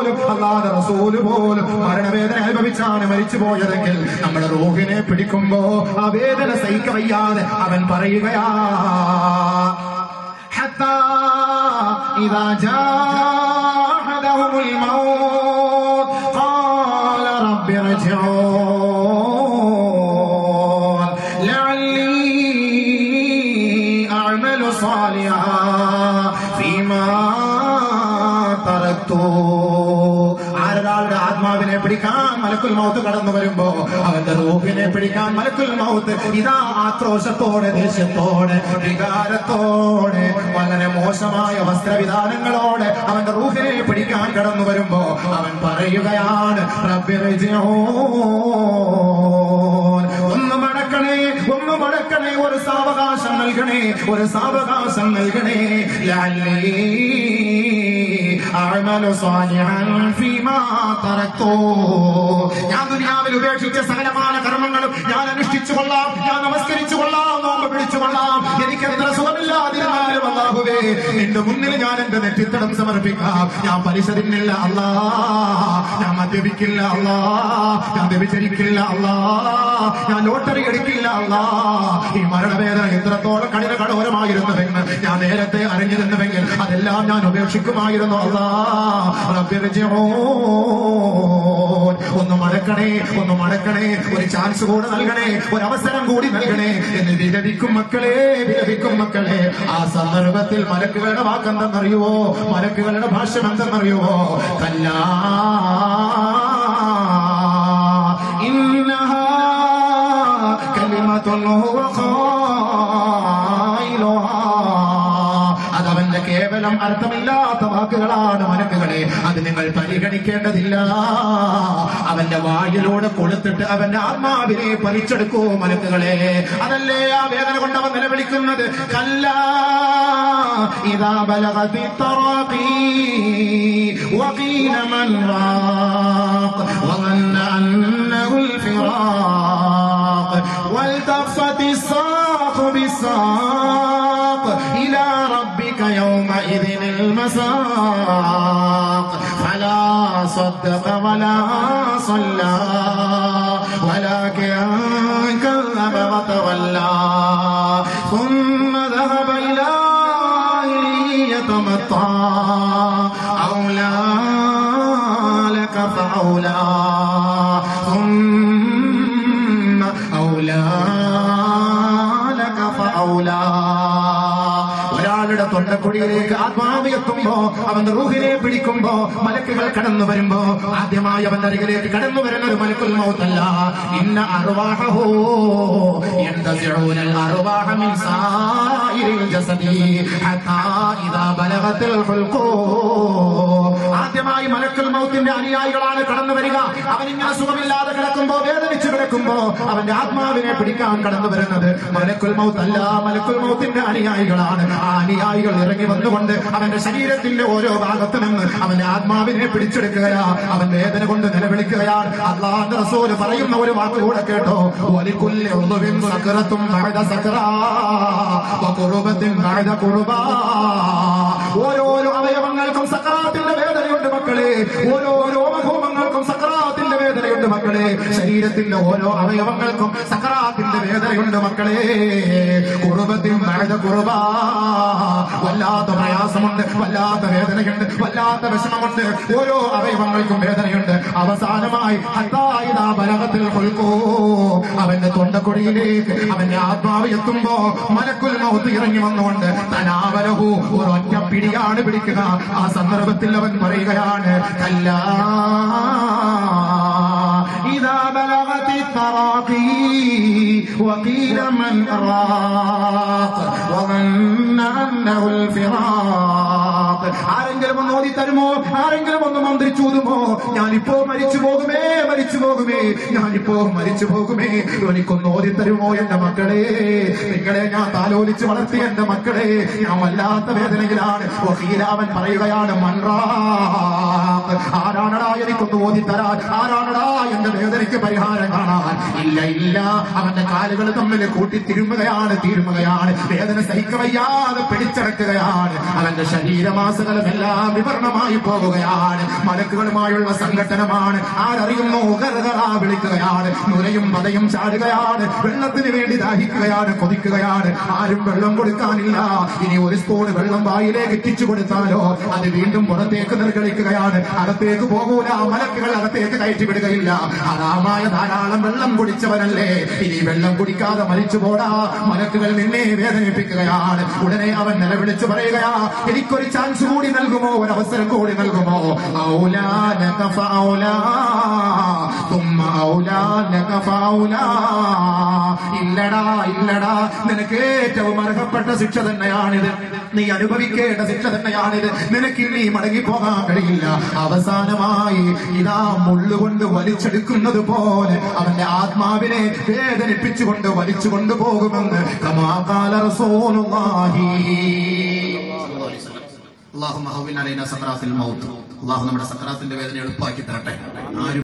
പോലും അള്ളാഹുടെ റസൂല് പോലും മരണവേദന അനുഭവിച്ചാണ് മരിച്ചു പോയതെങ്കിൽ നമ്മുടെ റൂഹിനെ പിടിക്കുമ്പോ ആ വേദന സഹിക്ക വയ്യാതെ അവൻ പറയുകയാ حتى إذا جاء أحدهم الموت قال رب ارجعون لعلي أعمل صالحا فيما تركت ആരൊരാളുടെ ആത്മാവിനെ പിടിക്കാൻ മലക്കുൽ മൗത്ത് കടന്നു വരുമ്പോ അവന്റെ റൂഹിനെ പിടിക്കാൻ മലക്കുൽ മൗത്ത് ഇതാ ആക്രോശത്തോടെ ദേഷ്യത്തോടെ വികാരത്തോടെ വളരെ മോശമായ വസ്ത്രവിധാനങ്ങളോടെ അവന്റെ റൂഹിനെ പിടിക്കാൻ കടന്നു വരുമ്പോ അവൻ പറയുകയാണ് റബ്ബി റജിഊൻ. ഒന്ന് മടക്കണേ ഒന്ന് മടക്കണേ ഒരു സാവകാശം നൽകണേ ഒരു സാവകാശം നൽകണേ ലഅല്ലി അഅമലു സാലിഹൻ ഫീമാ തറക്തു ഞാൻ ദുനിയാവിൽ ഉപേക്ഷിച്ച സകലമായ കർമ്മങ്ങളും ഞാൻ അനുഷ്ഠിച്ചു കൊള്ളാം ഞാൻ നമസ്കരിച്ചു കൊള്ളാം നോമ്പ് പിടിച്ചു കൊള്ളാം എനിക്ക് എത്ര സുഖമില്ലാതിരുന്നാലും അല്ലാഹുവേ നിന്റെ മുന്നിൽ ഞാൻ എന്റെ നെറ്റിത്തടം സമർപ്പിക്കാം ഞാൻ പലിശ തിന്നില്ല അല്ലാ ഞാൻ മദ്യപിക്കില്ല അല്ലാ ഞാൻ വ്യഭിചരിക്കില്ല അല്ലാ ഞാൻ ലോട്ടറി എടുക്കില്ല അല്ലാ ഈ മരണവേദന എത്രത്തോളം കഠിന കഠോരമായിരുന്നുവെന്ന് ഞാൻ നേരത്തെ അറിഞ്ഞിരുന്നുവെങ്കിൽ അതെല്ലാം ഞാൻ ഉപേക്ഷിക്കുമായിരുന്നു അല്ലാ റബ്ബി റജിഊൻ. ഒന്ന് മടക്കണേ ഒന്ന് മടക്കണേ ഒരു ചാൻസ് കൂടെ നൽകണേ ഒരു അവസരം കൂടി നൽകണേ എന്ന് വിലപിക്കും മക്കളെ വിലപിക്കും മക്കളെ ആ സന്ദർഭത്തിൽ മലക്കുകളുടെ വാക്കെന്തെന്നറിയുവോ മലക്കുകളുടെ ഭാഷ്യം എന്തെന്നറിയുവോ കല്ലാ إنها كلمة هو قائلها അതവന്റെ കേവലം അർത്ഥമില്ലാത്ത വാക്കുകളാണ് മനക്കുകളെ അത് നിങ്ങൾ പരിഗണിക്കേണ്ടതില്ല അവന്റെ വായിലൂടെ കൊടുത്തിട്ട് അവന്റെ ആത്മാവിനെ പറിച്ചെടുക്കൂ മലക്കുകളെ അതല്ലേ ആ വേദന കൊണ്ട് അവൻ നിലവിളിക്കുന്നത് കല്ല ഇതാ ബലഗതി തറാഖി وقيل من راق وظن أنه الفراق والتفت الساق بالساق إلى ربك يومئذ المساق فلا صدق ولا صلى ولكن كذب وتولى ثم ذهب إلى أهله يتمطى أولى لك فأولى ثم أولى لك فأولى ഒരാളുടെ തൊണ്ടക്കുഴിയിലേക്ക് ആത്മാവ് എത്തുമ്പോ അവന്റെ റൂഹിനെ പിടിക്കുമ്പോ മലക്കുകൾ കടന്നു വരുമ്പോ ആദ്യമായി അവന്റെ അരികിലേക്ക് കടന്നു വരുന്ന ഒരു മലക്കുൽ മൗത്തല്ല ഇന്ന അറുവാഹോ ينتزعون الأرواح من سائر الجسد حتى إذا بلغت الحلقوم ആദ്യമായി മലക്കൽ മൗത്തിന്റെ അനുയായികളാണ് കടന്നു വരിക അവനിങ്ങനെ സുഖമില്ലാതെ കിടക്കുമ്പോ വേദനിച്ചു കിടക്കുമ്പോ അവന്റെ ആത്മാവിനെ പിടിക്കാൻ കടന്നു വരുന്നത് മലക്കുൽ മൗത്ത് അല്ല മലക്കുൽ മൗത്തിന്റെ അനുയായികളാണ് ആ അനുയായികൾ ഇറങ്ങി വന്നുകൊണ്ട് അവന്റെ ശരീരത്തിന്റെ ഓരോ ഭാഗത്തു നിന്ന് അവന്റെ ആത്മാവിനെ പിടിച്ചെടുക്കുകയാ അവൻ വേദന കൊണ്ട് നിലവിളിക്കുകയാണ് അള്ളാഹ് റസൂല് പറയുന്ന ഒരു വാക്ക് കൂടെ കേട്ടോ വലിക്കുല്യ ഉളുവിൻ സക്കറത്തും ബഅദ സക്കറാ വഖുറുബത്തിൻ ബഅദ ഖുറുബാ ഓരോരോ അവയവങ്ങൾക്കും സക്കറാത്തിന്റെ വേദനയുണ്ട് മക്കളെ ഓരോരോ രോമഹോമങ്ങൾക്കും സക്കറാത്തിന്റെ വേദനയുണ്ട് മക്കളെ ശരീരത്തിന്റെ ഓരോ അവയവങ്ങൾക്കും സക്കറാത്തിന്റെ വേദനയുണ്ട് മക്കളെ കുറുബത്തിൻ ബഅദ ഖുറുബാ വല്ലാത്ത പ്രയാസമുണ്ട് വല്ലാത്ത വേദനയുണ്ട് വല്ലാത്ത വിഷമമുണ്ട് ഓരോ അവയവങ്ങൾക്കും വേദനയുണ്ട് അവസാനമായി ഹത്തായിതാ ബലകത്തിൽ കൊൽക്കോ അവന്റെ തൊണ്ടക്കൊടിയിലേക്ക് അവന്റെ ആത്മാവ് എത്തുമ്പോ മലക്കുൽ മൗത്ത് ഇറങ്ങി വന്നുകൊണ്ട് തനാവലഹു ഒരൊറ്റ പിടിയാണ് പിടിക്കുക ആ സന്ദർഭത്തിൽ അവൻ പറയുകയാണ് കല്ലാ إذا بلغت التراقي وقيل من راق وظن أنه الفراق ആരെങ്കിലും ഒന്ന് ഓതി തരുമോ ആരെങ്കിലും ഒന്ന് മന്ത്രിച്ചൂതുമോ ഞാനിപ്പോ മരിച്ചു പോകുമേ മരിച്ചു പോകുമേ ഞാനിപ്പോ മരിച്ചു പോകുമേ എനിക്കൊന്ന് ഓതി തരുമോ എന്റെ മക്കളെ നിങ്ങളെ ഞാൻ താലോലിച്ച് വളർത്തി എന്റെ മക്കളെ ഞാൻ വല്ലാത്ത വേദനയിലാണ് വക്കീലാവൻ പറയുകയാണ് മൺറാ ആരാണടാ എനിക്കൊന്ന് ഓതി തരാൻ ആരാണടാ എന്റെ വേദനയ്ക്ക് പരിഹാരം കാണാൻ ഇല്ല ഇല്ല അവന്റെ കാലുകൾ തമ്മിൽ കൂട്ടി തിരുമുകയാണ് തിരുമുകയാണ് വേദന സഹിക്കവയ്യാതെ പിടിച്ചടക്കുകയാണ് അവന്റെ ശരീരം ആ പ്രയാസങ്ങളും എല്ലാം വിവരണമായി പോവുകയാണ് മലക്കുകളുമായുള്ള സംഘട്ടനമാണ് ആരറിയുന്നു ഗർഗറ വിളിക്കുകയാണ് നുരയും പതയും ചാടുകയാണ് വെള്ളത്തിന് വേണ്ടി ദാഹിക്കുകയാണ് കൊതിക്കുകയാണ് ആരും വെള്ളം കൊടുക്കാനില്ല ഇനി ഒരു സ്പൂൺ വെള്ളം വായിലേക്ക് എത്തിച്ചു കൊടുത്താലോ അത് വീണ്ടും പുറത്തേക്ക് നിർഗളിക്കുകയാണ് അകത്തേക്ക് പോകൂല മലക്കുകൾ അകത്തേക്ക് കയറ്റി വിടുകയില്ല ഹറാമായ ധാരാളം വെള്ളം കുടിച്ചവനല്ലേ ഇനി വെള്ളം കുടിക്കാതെ മരിച്ചു പോടാ മലക്കുകൾ നിന്നെ വേദനിപ്പിക്കുകയാണ് ഉടനെ അവൻ നിലവിളിച്ചു പറയുകയാ എനിക്കൊരു ചാൻസ് കൂടി നൽകുമോ ഒരു അവസരം കൂടി നൽകുമോ ഔലാ ലക ഫഔലാ തുമ്മ ഔലാ ലക ഫഔലാ ഇല്ലടാ ഇല്ലടാ നിനക്ക് ഏറ്റവും അർഹപ്പെട്ട ശിക്ഷ തന്നെയാണിത് നീ അനുഭവിക്കേണ്ട ശിക്ഷ തന്നെയാണിത് നിനക്ക് ഇനി മടങ്ങി പോകാൻ കഴിയില്ല അവസാനമായി ഇതാ മുള്ളുകൊണ്ട് വലിച്ചെടുക്കുന്നത് പോലെ അവന്റെ ആത്മാവിനെ വേദനിപ്പിച്ചുകൊണ്ട് വലിച്ചു കൊണ്ടുപോകുമെന്ന് കമാകാല റസൂലുള്ളാഹി അള്ളാഹു മഹവിൻ അലൈന സക്രാത്തിൽ മൗത്ത് അള്ളാഹു നമ്മുടെ സക്രാത്തിന്റെ വേദന എളുപ്പമാക്കി തരട്ടെ ആരും